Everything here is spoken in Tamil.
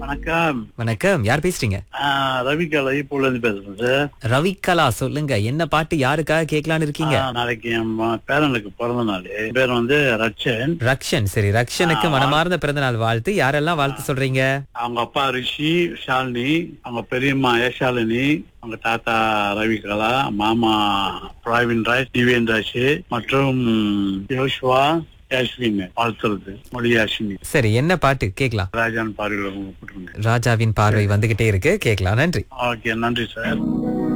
வணக்கம் வணக்கம் யார் பேசுறீங்க ஆஹ் ரவிகா இப்போல இருந்து பேசுறேன் சார் ரவிகலா சொல்லுங்க என்ன பாட்டு யாருக்காக கேட்கலான்னு இருக்கீங்க ஆஹ் நாளைக்கு என் ம- பேரனுக்கு பிறந்த நாள் என் பேர் வந்து ரட்சன் ரக்ஷன் சரி ரக்ஷனுக்கு மனமார்ந்த பிறந்த நாள் வாழ்த்து யாரெல்லாம் வாழ்த்து சொல்றீங்க அவங்க அப்பா ரிஷி ஷாலினி அவங்க பெரியம்மா ஏஷாலினி அவங்க தாத்தா ரவிகலா மாமா பிரவீன் ராஜ் திவேன் ராஜ் மற்றும் யோஷ்வா யாஸ்வின் வாழ்த்துறது மொழி யாஸ்வினி சரி என்ன பாட்டு கேட்கலாம் ராஜான் பார்வையில் கூப்பிட்டுருங்க ராஜாவின் பார்வை வந்துகிட்டே இருக்கு கேட்கலாம் நன்றி ஓகே நன்றி சார்